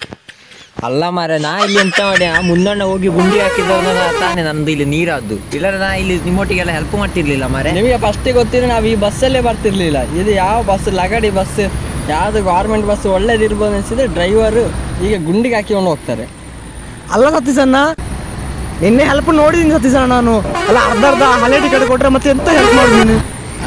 [SPEAKER 1] ಅಲ್ಲ ಮಾರ ನಾ ಇಲ್ಲಿ ಎಂತ ಮಾಡಿ ಆ ಮುಂದಣ್ಣ ಹೋಗಿ ಗುಂಡಿ ಹಾಕಿದ್ರೆ ತಾನೇ ನಂದು ಇಲ್ಲಿ ನೀರಾದ್ದು ಇಲ್ಲದ್ರೆ ನಾ ಇಲ್ಲಿ ನಿಮ್ಮೊಟ್ಟಿಗೆಲ್ಲ ಹೆಲ್ಪ್ ಮಾಡ್ತಿರ್ಲಿಲ್ಲ ಮಾರೆ
[SPEAKER 2] ನಿಮಗೆ ಫಸ್ಟಿಗೆ ಗೊತ್ತಿದ್ರೆ ನಾವು ಈ ಬಸ್ಸಲ್ಲೇ ಬರ್ತಿರ್ಲಿಲ್ಲ ಇದು ಯಾವ ಬಸ್ ಲಗಡಿ ಬಸ್ ಯಾವುದು ಗೌರ್ಮೆಂಟ್ ಬಸ್ ಒಳ್ಳೇದಿರ್ಬೋದು ಅನಿಸಿದ್ರೆ ಡ್ರೈವರು ಈಗ ಗುಂಡಿಗೆ ಹಾಕಿಕೊಂಡು ಹೋಗ್ತಾರೆ
[SPEAKER 3] ಅಲ್ಲ ಸತೀಶಣ್ಣ ನಿನ್ನೆ ಹೆಲ್ಪ್ ನೋಡಿದ್ದೀನಿ ಸತೀಶಣ್ಣ ನಾನು ಅಲ್ಲ ಅರ್ಧ ಅರ್ಧ ಹಳೆ ಟಿಕೆಟ್ ಕೊಟ್ರೆ ಮತ್ತೆ ಎಂತ ಹೆಲ್ಪ್ ಮಾಡುದು ನೀನು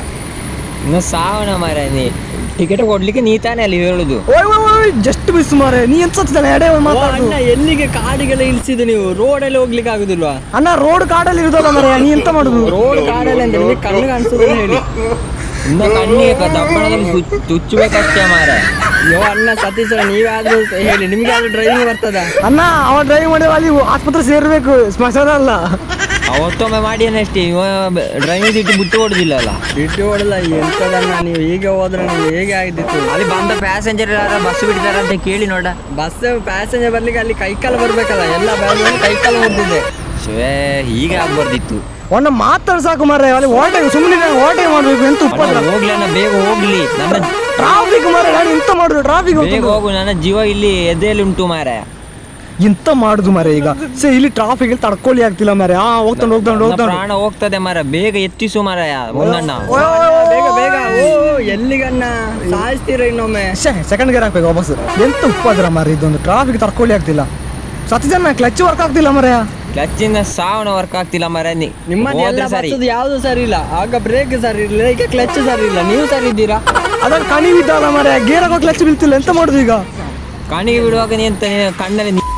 [SPEAKER 1] ಇನ್ನು ಸಾವಣ ಮಾರ ನೀ ಟಿಕೆಟ್ ಕೊಡ್ಲಿಕ್ಕೆ ನೀ ತಾನೇ ಅಲ್ಲಿ ಹೇಳುದು
[SPEAKER 3] ಓಯ್ ಓಯ್ ಓಯ್ ಜಸ್ಟ್ ಮಿಸ್ ಮಾರೆ ನೀ ಎಂತ ಸತ್ತಿದ್ದಾನೆ ಎಡೆ
[SPEAKER 2] ಓ
[SPEAKER 3] ಮಾತಾಡು
[SPEAKER 2] ಅಣ್ಣ ಎಲ್ಲಿಗೆ ಕಾಡಿಗೆಲ್ಲ ಇಳಿಸಿದ್ದು ನೀವು ರೋಡಲ್ಲಿ ಹೋಗ್ಲಿಕ್ಕೆ ಆಗುದಿಲ್ವಾ
[SPEAKER 3] ಅಣ್ಣ ರೋಡ್ ಕಾಡಲ್ಲಿ ಇರೋದಲ್ಲ ಮಾರೆ ನೀ ಎಂತ ಮಾಡುದು
[SPEAKER 2] ರೋಡ್ ಕಾಡಲ್ಲಿ ಅಂತ ನಿಮಗೆ ಕಣ್ಣು ಕಾಣಿಸೋದನ್ನ ಹೇಳಿ
[SPEAKER 1] ಇನ್ನ ಕಣ್ಣಿಗೆ ಕ- ದಪ್ಪಣದಲ್ಲಿ ತುಚ್- ತುಚ್ಚಬೇಕಷ್ಟೇ ಮಾರ
[SPEAKER 2] ಯೋ ಅಣ್ಣ ಸತೀಶ್ ಅಣ್ಣ, ನೀವಾದ್ರೂ ಹೇಳಿ ನಿಮ್ಗೆ ಆದ್ರೂ ಡ್ರೈವಿಂಗ್ ಬರ್ತದ
[SPEAKER 3] ಅಣ್ಣ ಅವ ಡ್ರೈವ್ ಮಾಡಿ ಅಲ್ಲಿ ಆಸ್ಪತ್ರೆ ಸೇರ್ಬೇಕು ಸ್ಮಶಾನ ಅಲ್ಲ
[SPEAKER 1] ಅವತ್ತೊಮ್ಮೆ ಮಾಡಿ ಅಷ್ಟೇ ಇವ ಡ್ರೈವಿಂಗ್ ಸೀಟ್ ಬಿಟ್ಟು ಓಡುದಿಲ್ಲ ಅಲ್ಲ
[SPEAKER 2] ಬಿಟ್ಟು ಓಡಲ್ಲ ಎಂತದನ್ನ ನೀವು ಈಗ ಹೋದ್ರೆ ನೀವು ಹೇಗೆ ಆಗಿತ್ತು
[SPEAKER 1] ಅಲ್ಲಿ ಬಂದ ಪ್ಯಾಸೆಂಜರ್ ಯಾರ ಬಸ್ ಬಿಟ್ಟಿದಾರ ಅಂತ ಕೇಳಿ ನೋಡ
[SPEAKER 2] ಬಸ್ ಪ್ಯಾಸೆಂಜರ್ ಬರ್ಲಿಕ್ಕೆ ಅಲ್ಲಿ ಕೈಕಾಲು ಬರ್ಬೇಕಲ್ಲ ಎಲ್ಲ ಬ್ಯಾಗ್ ಕೈಕಾಲು ಹೊಡೆದಿದೆ
[SPEAKER 1] ಶೇ ಹೀಗೆ ಆಗ್ಬಾರ್ದಿತ್ತು
[SPEAKER 3] ಅವನ್ನ ಮಾತಾಡ್ ಸಾಕು ಮಾರೆ ಅಲ್ಲಿ ಓಟೆ ಸುಮ್ಮನೆ ಓಟೆ ಮಾಡ್ಬೇಕು ಎಂತ
[SPEAKER 1] ಅಣ್ಣ,
[SPEAKER 3] ಉಪದ್ರ
[SPEAKER 1] ಹೋಗ್ಲಿ ಅಣ್ಣ ಬೇಗ ಹೋಗ್ಲಿ ನನ್ನ
[SPEAKER 3] ಟ್ರಾಫಿಕ್ ಮಾರೆ ನಾನು ಎಂತ ಮಾಡುದು ಟ್ರಾಫಿಕ್
[SPEAKER 1] ಬೇಗ ಹೋಗು ನನ್ನ ಜೀವ ಇಲ್ಲಿ ಎದೆಯಲ್ಲಿ ಉಂಟು ಮಾರ
[SPEAKER 3] ಎಂತ ಮಾಡುದು ಮಾರೆ ಈಗ ಸೇ ಇಲ್ಲಿ ಟ್ರಾಫಿಕ್ ಇಲ್ಲಿ ತಡ್ಕೊಳ್ಳಿ ಆಗ್ತಿಲ್ಲ ಮಾರೆ ಆ ಹೋಗ್ತಾನೆ ಹೋಗ್ತಾನೆ
[SPEAKER 1] ನನ್ನ
[SPEAKER 3] ಹೋಗ್ತಾನೆ
[SPEAKER 1] ಪ್ರಾಣ ಹೋಗ್ತದೆ ಮಾರ ಬೇಗ ಎತ್ತಿಸು ಮಾರ ಮುಂದಣ್ಣ
[SPEAKER 2] ಬೇಗ ಬೇಗ ಓ ಎಲ್ಲಿಗಣ್ಣ ಸಾಯಿಸ್ತೀರ ಇನ್ನೊಮ್ಮೆ
[SPEAKER 3] ಸೆಕೆಂಡ್ ಗೇರ್ ಹಾಕ್ಬೇಕು ವಾಪಸ್ ಎಂತ ಉಪದ್ರ ಮಾರೆ ಇದೊಂದು ಟ್ರಾಫಿಕ್ ತಡ್ಕೊಳ್ಳಿ ಆಗ್ತಿಲ್ಲ ಸತಿ ಜನ ಕ್ಲಚ್ ವರ್ಕ್ ಆಗ್ತಿಲ್ಲ ಮಾರೆ
[SPEAKER 1] ಕ್ಲಚ್ಚಿಂದ ಸಾವನ ವರ್ಕ್ ಆಗ್ತಿಲ್ಲ ಮರ ನಿ-
[SPEAKER 2] ನಿಮ್ಮದು ಎಲ್ಲ
[SPEAKER 1] ಹೋದ್ರೆ ಸರಿ
[SPEAKER 2] ಬರ್ತದೆ ಯಾವುದು ಸರಿ ಇಲ್ಲ ಆಗ ಬ್ರೇಕ್ ಸರಿ ಇಲ್ಲ ಈಗ ಕ್ಲಚ್ ಸರಿ ಇಲ್ಲ ನೀವು ಸರಿ ಇದ್ದೀರಾ
[SPEAKER 3] ಅದ್ರಲ್ಲಿ ಕಣಿ ಬಿದ್ದಲ್ಲ ಮರೆ ಗೇರ್ ಹಾಕೋ ಕ್ಲಚ್ ಬೀಳ್ತಿಲ್ಲ ಎಂತ ಮಾಡುದು ಈಗ
[SPEAKER 1] ಕಣಿಗೆ ಬಿಡುವಾಗ ನೀ ಎಂತ ನೀನು ಕಣ್ಣಲ್ಲಿ ನೀ-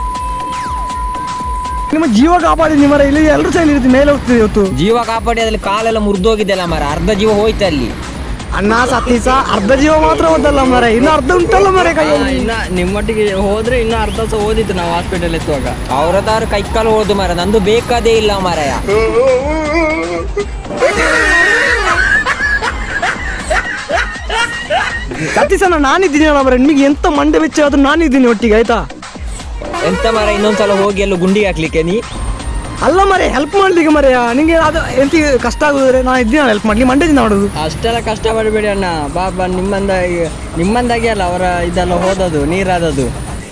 [SPEAKER 3] ನಿಮ್ಮ ಜೀವ ಕಾಪಾಡಿದ್ನಿ ಮರ ಇಲ್ಲಿ ಎಲ್ಲರೂ ಸಹ ಇಲ್ಲಿ ಮೇಲೆ ಹೋಗ್ತಿದೆ ಇವತ್ತು
[SPEAKER 1] ಜೀವ ಕಾಪಾಡಿ ಅದ್ರಲ್ಲಿ ಕಾಲೆಲ್ಲ ಮುರಿದೋಗಿದ್ದೆಲ್ಲ ಮರ ಅರ್ಧ ಜೀವ ಹೋಯ್ತು ಅಲ್ಲಿ
[SPEAKER 3] ಅಣ್ಣ ಸತೀಸ ಅರ್ಧ ಜೀವ ಮಾತ್ರ ಹೋದಲ್ಲ ಮರೆ ಇನ್ನು ಅರ್ಧ ಉಂಟಲ್ಲ ಮರೆ
[SPEAKER 2] ಆ,
[SPEAKER 3] ಕೈಯಲ್ಲಿ
[SPEAKER 2] ಇನ್ನ ನಿಮ್ಮೊಟ್ಟಿಗೆ ಹೋದ್ರೆ ಇನ್ನು ಅರ್ಧ ಸಹ ಓದಿತ್ತು ನಾವು ಹಾಸ್ಪಿಟಲ್ ಎತ್ತುವಾಗ
[SPEAKER 1] ಅವ್ರದಾರು ಕೈ ಕಾಲು ಹೋದು ಮರ ನಂದು ಬೇಕಾದೇ ಇಲ್ಲ ಮರಯ
[SPEAKER 3] ಸತೀಸಣ್ಣ ನಾನಿದ್ದೀನಿ ಅಲ್ಲ ಮರೆ ನಿಮಗೆ ಎಂತ ಮಂಡೆ ಬೆಚ್ಚ ಆದ್ರೂ ನಾನಿದ್ದೀನಿ ಒಟ್ಟಿಗೆ ಆಯ್ತಾ
[SPEAKER 1] ಎಂತ ಮರ ಇನ್ನೊಂದ್ಸಲ ಹೋಗಿ ಎಲ್ಲ ಗುಂಡಿಗೆ ಹಾಕ್ಲಿಕ್ಕೆ ನೀ
[SPEAKER 3] ಅಲ್ಲ ಮರೆ ಹೆಲ್ಪ್ ಮಾಡ್ಲಿಕ್ಕೆ ಮರೆ ನಿಂಗೆ ಅದು ಎಂತ ಕಷ್ಟ ಆಗುದ್ರೆ ನಾನು ಇದ್ದೀನಿ ಹೆಲ್ಪ್ ಮಾಡ್ಲಿ ಮಂಡೆ ದಿನ ಮಾಡೋದು
[SPEAKER 2] ಅಷ್ಟೆಲ್ಲ ಕಷ್ಟ ಪಡಬೇಡಿ ಅಣ್ಣ ಬಾ ಬಾ ನಿಮ್ಮಂದಾಗಿ ನಿಮ್ಮಂದಾಗಿ ಅಲ್ಲ ಅವರ ಇದೆಲ್ಲ ಹೋದದು ನೀರಾದದು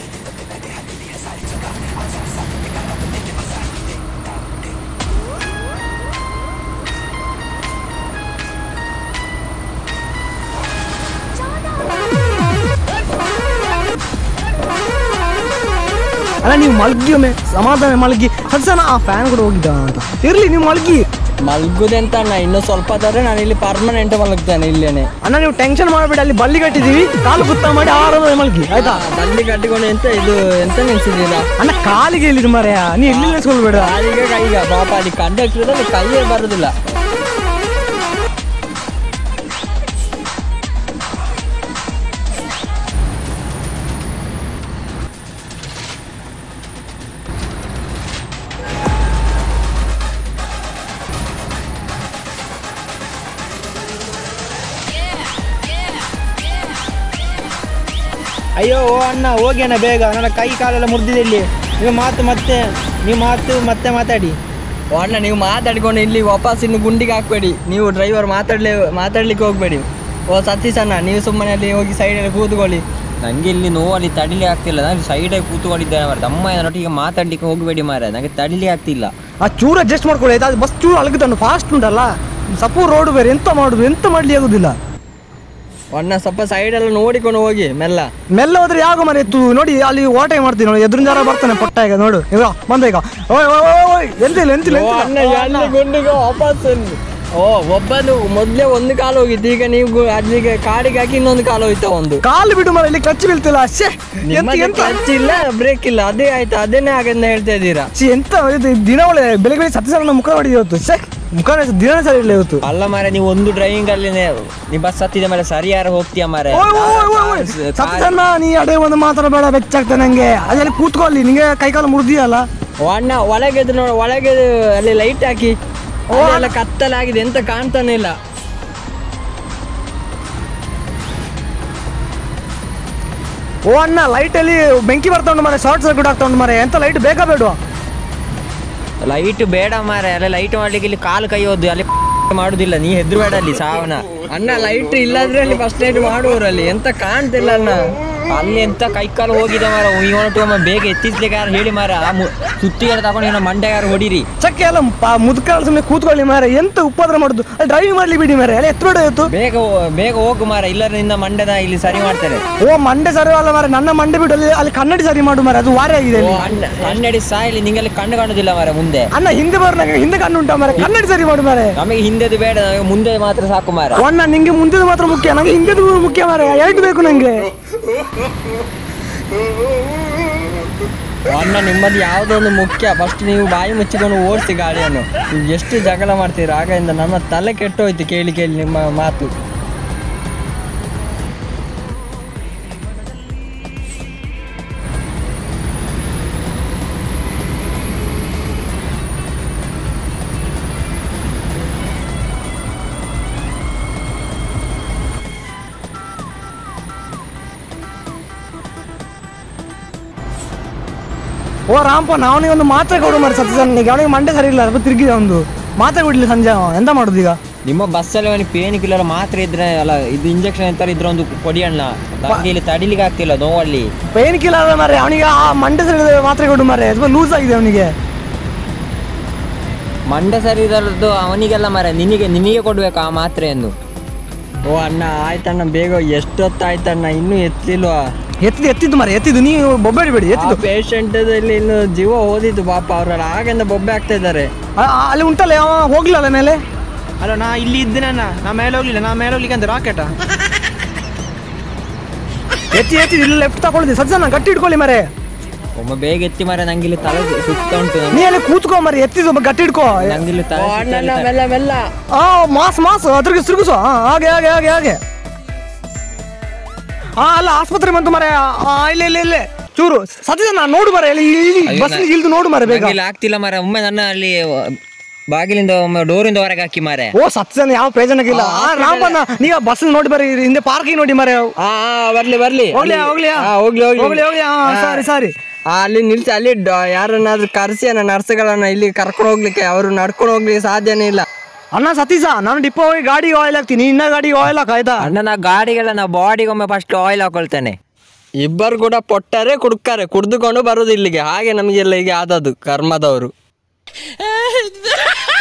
[SPEAKER 3] ಅಲ್ಲ ನೀವು ಮಲಗಿ ಒಮ್ಮೆ ಸಮಾಧಾನ ಮಲಗಿ ಸತ್ಸನ ಆ ಫ್ಯಾನ್ ಕೂಡ ಹೋಗಿದ್ದ ಅಂತ ಇರ್ಲಿ ನೀವು ಮಲಗಿ
[SPEAKER 2] ಮಲ್ಗುದೆಂತ ಅಣ್ಣ ಇನ್ನು ಸ್ವಲ್ಪ ಆದ್ರೆ ನಾನು ಇಲ್ಲಿ ಪರ್ಮನೆಂಟ್ ಮಲಗ್ತೇನೆ ಇಲ್ಲೇನೆ
[SPEAKER 3] ಅಣ್ಣ ನೀವು ಟೆನ್ಷನ್ ಮಾಡಬೇಡಿ ಅಲ್ಲಿ ಬಲ್ಲಿ ಕಟ್ಟಿದೀವಿ ಕಾಲು ಗುತ್ತ ಮಾಡಿ ಆರಾಮ ಮಲಗಿ ಆಯ್ತಾ
[SPEAKER 2] ಬಂಡಿ ಕಟ್ಟಿಕೊಂಡು ಎಂತ ಇದು ಎಂತ ನಿಲ್ಸಿದ್ದೀರಾ
[SPEAKER 3] ಅಣ್ಣ ಕಾಲಿಗೆ ಎಲ್ಲಿದು ಮರೆಯ ನೀ ಎಲ್ಲಿ ನಿಲ್ಸ್ಕೊಳ್ಬೇಡ
[SPEAKER 2] ಕಾಲಿಗೆ ಕೈಗ ಪಾಪ ಅಲ್ಲಿ ಕಂಡಕ್ಟರ್ ಕೈಯೇ ಬರುದಿಲ್ಲ
[SPEAKER 4] ಅಯ್ಯೋ ಓ ಅಣ್ಣ ಹೋಗಿ ಅಣ್ಣ ಬೇಗ ನನ್ನ ಕೈ ಕಾಲೆಲ್ಲ ಮುರಿದಿದೆ ಇಲ್ಲಿ ನೀವು ಮಾತು ಮತ್ತೆ ನೀವು ಮಾತು ಮತ್ತೆ ಮಾತಾಡಿ
[SPEAKER 2] ಓ ಅಣ್ಣ ನೀವು ಮಾತಾಡ್ಕೊಂಡು ಇಲ್ಲಿ ವಾಪಸ್ ಇನ್ನು ಗುಂಡಿಗೆ ಹಾಕ್ಬೇಡಿ ನೀವು ಡ್ರೈವರ್ ಮಾತಾಡ್ಲಿ ಮಾತಾಡ್ಲಿಕ್ಕೆ ಹೋಗ್ಬೇಡಿ ಓ ಸತೀಶ್ ಅಣ್ಣ ನೀವು ಸುಮ್ಮನೆ ಅಲ್ಲಿ ಹೋಗಿ ಸೈಡಲ್ಲಿ ಕೂತ್ಕೊಳ್ಳಿ
[SPEAKER 1] ನಂಗೆ ಇಲ್ಲಿ ನೋವಲ್ಲಿ ತಡಿಲಿ ಆಗ್ತಿಲ್ಲ ನಾನು ಸೈಡಾಗಿ ಕೂತ್ಕೊಂಡಿದ್ದೇನೆ ಮರ ತಮ್ಮ ನನ್ನೊಟ್ಟಿಗೆ ಮಾತಾಡ್ಲಿಕ್ಕೆ ಹೋಗಬೇಡಿ ಮಾರ ನನಗೆ ತಡಿಲಿ ಆಗ್ತಿಲ್ಲ
[SPEAKER 3] ಆ ಚೂರು ಅಡ್ಜಸ್ಟ್ ಮಾಡ್ಕೊಳ್ಳಿ ಆಯ್ತಾ ಅದು ಬಸ್ ಚೂರು ಅಲಗುತ್ತಾನು ಫಾಸ್ಟ್ ಉಂಟಲ್ಲ ಸಪೂರ್ ರೋಡ್ ಬೇರೆ ಎಂತ ಮಾಡುದು ಎಂತ ಮಾಡ್ಲಿ ಆಗುದಿಲ್ಲ
[SPEAKER 2] ಓ ಅಣ್ಣ ಸ್ವಲ್ಪ ಸೈಡೆಲ್ಲ ನೋಡಿಕೊಂಡು ಹೋಗಿ ಮೆಲ್ಲ
[SPEAKER 3] ಮೆಲ್ಲ ಹೋದ್ರೆ ಯಾವ ಮನೆ ಎತ್ತು ನೋಡಿ ಅಲ್ಲಿ ಓಟೆ ಮಾಡ್ತೀನಿ ನೋಡಿ ಎದುರಿನ ಜನ ಬರ್ತಾನೆ ಪಟ್ಟ ಈಗ ನೋಡು ಈಗ ಬಂದ ಈಗ ಓಯ್ ಓಯ್ ಓಯ್ ಓಯ್ ಎಂತಿಲ್ಲ ಎಂತಿಲ್ಲ
[SPEAKER 2] ಓ ಅಣ್ಣ ಎಲ್ಲಿ ಗುಂಡಿಗೆ ವಾಪಸ್ ಇಲ್ಲಿ. ಓ ಒಬ್ಬನು ಮೊದ್ಲೇ ಒಂದು ಕಾಲು ಹೋಗಿತ್ತು ಈಗ ನೀವು ಗು- ಅಲ್ಲಿಗೆ ಕಾಡಿಗೆ ಹಾಕಿ ಇನ್ನೊಂದು ಕಾಲು ಹೋಯ್ತಾ ಒಂದು
[SPEAKER 3] ಕಾಲು ಬಿಡು ಮರ ಇಲ್ಲಿ ಕ್ಲಚ್ ಬೀಳ್ತಿಲ್ಲ ಅಷ್ಟೇ ಎಂತ
[SPEAKER 2] ನಿಮ್ಮದು
[SPEAKER 3] ಎಂತ
[SPEAKER 2] ಕ್ಲಚ್ ಇಲ್ಲ ಬ್ರೇಕ್ ಇಲ್ಲ ಅದೇ ಆಯ್ತು ಅದನ್ನೇ ಆಗಂತ ಹೇಳ್ತಾ ಇದ್ದೀರಾ
[SPEAKER 3] ಛೀ, ಎಂತ ಇದು ದಿನ ಒಳ್ಳೆ ಬೆಳಿಗ್ಗೆ ಬೆಳಿಗ್ಗೆ ಸತ್ಯ ಸಲ ಮುಖ ನೋಡಿ ಇವತ್ತು ಛೇ ಮುಖ ನೋಡಿ ದಿನ ಸರಿ ಇಲ್ಲ ಇವತ್ತು
[SPEAKER 1] ಅಲ್ಲ ಮಾರ ನೀವು ಒಂದು ಡ್ರೈವಿಂಗ್ ಅಲ್ಲಿ ನೀ ಬಸ್ ಹತ್ತಿದ ಮೇಲೆ ಸರಿಯಾರ ಹೋಗ್ತೀಯ ಮಾರ
[SPEAKER 3] ಓಯ್ ಓಯ್ ಓಯ್ ಓಯ್ ಓಯ್. ಸತ್ಯಸನ್ನ ನೀ ಅದೇ ಒಂದು ಮಾತಾಡಬೇಡ ಬೆಚ್ಚಾಗ್ತದೆ ನಂಗೆ ಅದರಲ್ಲಿ ಕೂತ್ಕೊಳ್ಳಿ ನಿಂಗೆ ಕೈಕಾಲು ಮುರಿದಿಯಲ್ಲ
[SPEAKER 2] ಓ ಅಣ್ಣ ಒಳಗೆ ಇದು ನೋಡಿ ಒಳಗೆ ಅಲ್ಲಿ ಲೈಟ್ ಹಾಕಿ ಎಲ್ಲ ಕತ್ತಲಾಗಿದೆ ಎಂತ ಕಾಣ್ತಾನೆ ಇಲ್ಲ
[SPEAKER 3] ಓ ಅಣ್ಣ ಲೈಟ್ ಅಲ್ಲಿ ಬೆಂಕಿ ಬರ್ತಾ ಉಂಟು ಮರೆ ಶಾರ್ಟ್ ಸರ್ಕ್ಯೂಟ್ ಆಗ್ತಾ ಉಂಟು ಮರೆ ಎಂತ ಲೈಟ್ ಬೇಕಾ ಬೇಡವಾ
[SPEAKER 1] ಲೈಟ್ ಬೇಡ ಮಾರ ಅಲ್ಲ ಲೈಟ್ ಮಾಡ್ಲಿಕ್ಕೆ ಇಲ್ಲಿ ಕಾಲು ಕೈ ಹೋದ್ದು ಅಲ್ಲಿ ಮಾಡುದಿಲ್ಲ ನೀ ಹೆದ್ರು ಬೇಡ ಅಲ್ಲಿ ಸಾವನ
[SPEAKER 2] ಅಣ್ಣ ಲೈಟ್ ಇಲ್ಲದ್ರೆ ಅಲ್ಲಿ ಫಸ್ಟ್ ನೈಟ್ ಮಾಡುವರಲ್ಲಿ ಎಂತ ಕಾಣ್ತಿಲ್ಲ ಅಣ್ಣ
[SPEAKER 1] ಅಲ್ಲಿ ಎಂತ ಕೈ ಕಾಲು ಹೋಗಿದೆ ಮಾರ ಇವನಟ್ಟು ಒಮ್ಮೆ ಬೇಗ ಎತ್ತಿಸ್ಲಿಕ್ಕೆ ಯಾರು ಹೇಳಿ ಮಾರ ಆ ಮು- ಸುತ್ತಿಗೆ ತಗೊಂಡು ಏನೋ ಮಂಡೆ ಯಾರು ಹೊಡಿರಿ
[SPEAKER 3] ಚಕ್ಕೆ ಎಲ್ಲ ಮುದುಕಾಲ ಸುಮ್ಮನೆ ಕೂತ್ಕೊಳ್ಳಿ ಮಾರೆ ಎಂತ ಉಪದ್ರ ಮಾಡುದು ಅಲ್ಲಿ ಡ್ರೈವಿಂಗ್ ಮಾಡ್ಲಿ ಬಿಡಿ ಮಾರೆ ಅಲ್ಲಿ ಎತ್ತ ಬೇಡ ಇವತ್ತು
[SPEAKER 1] ಬೇಗ ಹೋ- ಬೇಗ ಹೋಗು ಮಾರ ಇಲ್ಲರ ನಿನ್ನ ಮಂಡೆನ ಇಲ್ಲಿ ಸರಿ ಮಾಡ್ತಾರೆ
[SPEAKER 3] ಓ ಮಂಡೆ ಸರಿ ಅಲ್ಲ ಮಾರೆ ನನ್ನ ಮಂಡೆ ಬಿಡು ಅಲ್ಲಿ ಅಲ್ಲಿ ಕನ್ನಡಿ ಸರಿ ಮಾಡು ಮಾರೆ ಅದು ವಾರೆ ಆಗಿದೆ ಅಲ್ಲಿ.
[SPEAKER 1] ಕನ್ನಡಿ ಸಾಯಲಿ ನಿಂಗೆಲ್ಲಿ ಕಣ್ಣು ಕಾಣುದಿಲ್ಲ ಮಾರ ಮುಂದೆ
[SPEAKER 3] ಅಣ್ಣ ಹಿಂದೆ ಬರೋ ನಂಗೆ ಹಿಂದೆ ಕಣ್ಣು ಉಂಟಾ ಮಾರೆ ಕನ್ನಡಿ ಸರಿ ಮಾಡು ಮಾರೆ
[SPEAKER 1] ನಮಗೆ ಹಿಂದೆದು ಬೇಡ ನಮಗೆ ಮುಂದೆ ಮಾತ್ರ ಸಾಕು ಮಾರ
[SPEAKER 3] ಓ ಅಣ್ಣ ನಿಂಗೆ ಮುಂದೆ ಮಾತ್ರ ಮುಖ್ಯ ನಂಗೆ ಹಿಂದೆ ಮುಖ್ಯ ಮಾರೆ ಎರಡು ಬೇಕು ನಂಗೆ
[SPEAKER 2] ಓ ಅಣ್ಣ ನಿಮ್ಮದು ಯಾವುದೋ ಒಂದು ಮುಖ್ಯ ಫಸ್ಟ್ ನೀವು ಬಾಯಿ ಮುಚ್ಚಿಕೊಂಡು ಓಡಿಸಿ ಗಾಡಿಯನ್ನು ನೀವು ಎಷ್ಟು ಜಗಳ ಮಾಡ್ತೀರಾ ಆಗಿಂದ ನನ್ನ ತಲೆ ಕೆಟ್ಟೋಯ್ತು ಕೇಳಿ ಕೇಳಿ ನಿಮ್ಮ ಮಾತು
[SPEAKER 3] ಓ ರಾಮಪ್ಪ ನಾವನಿಗೆ ಒಂದು ಮಾತ್ರೆ ಕೊಡು ಮಾರೆ ಸತ್ಯಸನ್ನಿಗೆ ಅವನಿಗೆ ಮಂಡೆ ಸರಿ ಇಲ್ಲ ಅದು ತಿರುಗಿದೆ ಒಂದು ಮಾತ್ರೆ ಕೊಡ್ಲಿ ಸಂಜೆ ಅವ. ಎಂತ ಮಾಡುದು ಈಗ
[SPEAKER 1] ನಿಮ್ಮ ಬಸ್ಸಲ್ಲಿ ಅವನಿಗೆ ಪೇನ್ ಕಿಲ್ಲರ್ ಮಾತ್ರ ಇದ್ರೆ ಅಲ್ಲ ಇದು ಇಂಜೆಕ್ಷನ್ ಎಂತ ಇದ್ರೆ ಒಂದು ಕೊಡಿ ಅಣ್ಣ ನಮ್ಗೆ ಇಲ್ಲಿ ತಡಿಲಿಕ್ಕೆ ಆಗ್ತಿಲ್ಲ ನೋವಲ್ಲಿ
[SPEAKER 3] ಪೇನ್ ಕಿಲ್ಲರ್ ಅಲ್ಲ ಮಾರೆ ಅವನಿಗೆ ಆ ಮಂಡೆ ಸರಿ ಇಲ್ಲದೆ ಮಾತ್ರೆ ಕೊಡು ಮಾರೆ ಸ್ವಲ್ಪ ಲೂಸ್ ಆಗಿದೆ ಅವನಿಗೆ
[SPEAKER 1] ಮಂಡೆ ಸರಿ ಇದರದ್ದು ಅವನಿಗೆಲ್ಲ ಮರ ನಿನಗೆ ನಿನಗೆ ಕೊಡ್ಬೇಕು ಆ ಮಾತ್ರೆಯನ್ನು
[SPEAKER 2] ಓ ಅಣ್ಣ ಆಯ್ತಣ್ಣ ಬೇಗ ಎಷ್ಟೊತ್ತಾಯ್ತಣ್ಣ ಇನ್ನೂ ಎತ್ತಲಿಲ್ವಾ
[SPEAKER 3] ಎತ್ತಿದ್ದು ಎತ್ತಿದ್ದು ಮರ ಎತ್ತಿದ್ದು ನೀವು ಬೊಬ್ಬೆಡಿಬೇಡಿ ಎತ್ತಿದ್ದು
[SPEAKER 2] ಪೇಷಂಟದಲ್ಲಿ ಇನ್ನು ಜೀವ ಹೋದಿತ್ತು ಪಾಪ ಅವರೆಲ್ಲ ಆಗಿಂದ ಬೊಬ್ಬೆ ಆಗ್ತಾ ಇದ್ದಾರೆ
[SPEAKER 3] ಆ, ಆ, ಅಲ್ಲಿ ಉಂಟಲ್ಲ ಅವ ಹೋಗ್ಲಿಲ್ಲ ಮೇಲೆ
[SPEAKER 4] ಅಲ್ಲ ನಾ ಇಲ್ಲಿ ಇದ್ದೇನಣ್ಣ ನಾ ಮೇಲೆ ಹೋಗ್ಲಿಲ್ಲ ನಾ ಮೇಲೆ ಹೋಗ್ಲಿಕ್ಕೆ ಅಂತ ರಾಕೆಟ
[SPEAKER 3] ಎತ್ತಿ ಎತ್ತಿ ಇಲ್ಲಿ ಲೆಫ್ಟ್ ತಗೊಳ್ಳಿ ಸಜ್ಜನ ಗಟ್ಟಿ ಇಟ್ಕೊಳ್ಳಿ ಮರೆ
[SPEAKER 1] ಒಮ್ಮೆ ಬೇಗ ಎತ್ತಿ ಮರ ನಂಗೆ ಇಲ್ಲಿ ತಲೆ ಸುತ್ತ ಉಂಟು
[SPEAKER 3] ನೀ ಅಲ್ಲಿ ಕೂತ್ಕೋ ಮರಿ ಎತ್ತಿದ್ದು ಗಟ್ಟಿ ಇಟ್ಕೋ
[SPEAKER 1] ನಂಗೆ ಇಲ್ಲಿ ತಲೆ ಸುತ್ತ
[SPEAKER 2] ಅಣ್ಣನ
[SPEAKER 1] ಇದೆ.
[SPEAKER 2] ಮೆಲ್ಲ ಮೆಲ್ಲ
[SPEAKER 3] ಆ ಮಾಸ್ ಮಾಸ್ ಅದ್ರಿಗೆ ತಿರುಗಿಸು ಹಾ ಹಾಗೆ ಹಾಗೆ ಹಾಗೆ ಹಾಗೆ ಹಾ ಅಲ್ಲ ಆಸ್ಪತ್ರೆ ಬಂತು ಮರೆ ಆ, ಇಲ್ಲ ಇಲ್ಲ ಇಲ್ಲ ಚೂರು ಸತ್ಯ ನೋಡು ಮರೆ ಇಲ್ಲಿ
[SPEAKER 1] ಅಯ್ಯೋ,
[SPEAKER 3] ಬಸ್
[SPEAKER 1] ನಾ-
[SPEAKER 3] ಇಲ್ದು ನೋಡು ಮರೆ ಬೇಗ
[SPEAKER 1] ನಂಗೆ ಇಲ್ಲಿ ಆಗ್ತಿಲ್ಲ ಮರ ಒಮ್ಮೆ ನನ್ನ ಅಲ್ಲಿ ಬಾಗಿಲಿಂದ ಒಮ್ಮೆ ಡೋರಿಂದ ಹೊರಗೆ ಹಾಕಿ ಮಾರೆ
[SPEAKER 3] ಓ ಸತ್ಯನ ಯಾವ ಪ್ರಯೋಜನಕ್ಕಿಲ್ಲ ಆ, ರಾಮಣ್ಣ ನೀವು ಬಸ್ ನೋಡಿ ಬರೀ ಹಿಂದೆ ಪಾರ್ಕಿಂಗ್ ನೋಡಿ ಮರೆ
[SPEAKER 2] ಆ ಆ, ಬರ್ಲಿ ಬರ್ಲಿ
[SPEAKER 3] ಹೋಗ್ಲಿ
[SPEAKER 2] ಅಲ್ಲಿ-
[SPEAKER 3] ಹೋಗ್ಲಿ
[SPEAKER 2] ಆ, ಹೋಗ್ಲಿ ಹೋಗ್ಲಿ
[SPEAKER 3] ಹೋಗ್ಲಿ ಹೋಗ್ಲಿ ಹಾ ಸಾರಿ ಸಾರಿ
[SPEAKER 2] ಆ, ಅಲ್ಲಿ ನಿಲ್ಸಿ ಅಲ್ಲಿ ಡ- ಯಾರನ್ನಾದ್ರೂ ಕರೆಸಿ ನನ್ನ ನರ್ಸ್ಗಳನ್ನ ಇಲ್ಲಿ ಕರ್ಕೊಂಡು ಹೋಗ್ಲಿಕ್ಕೆ ಅವರು ನಡ್ಕೊಂಡು ಹೋಗ್ಲಿಕ್ಕೆ ಸಾಧ್ಯನೇ ಇಲ್ಲ
[SPEAKER 3] ಅಣ್ಣ ಸತೀಶ ನಾನು ಡಿಪೋ ಹೋಗಿ ಗಾಡಿಗೆ ಆಯಿಲ್ ಹಾಕ್ತೀನಿ ಇನ್ನ ಗಾಡಿಗೆ ಆಯಿಲ್ ಹಾಕ ಆಯ್ತಾ
[SPEAKER 1] ಅಣ್ಣನ ಗಾಡಿಗಳ ನಾ ಬಾಡಿಗೆ ಒಮ್ಮೆ ಫಸ್ಟ್ ಆಯಿಲ್ ಹಾಕೊಳ್ತೇನೆ
[SPEAKER 2] ಇಬ್ಬರು ಕೂಡ ಪೊಟ್ಟರೆ ಕುಡ್ತಾರೆ ಕುಡ್ದುಕೊಂಡು ಬರೋದು ಇಲ್ಲಿಗೆ ಹಾಗೆ ನಮಗೆಲ್ಲ ಹೀಗೆ ಆದದ್ದು ಕರ್ಮದವರು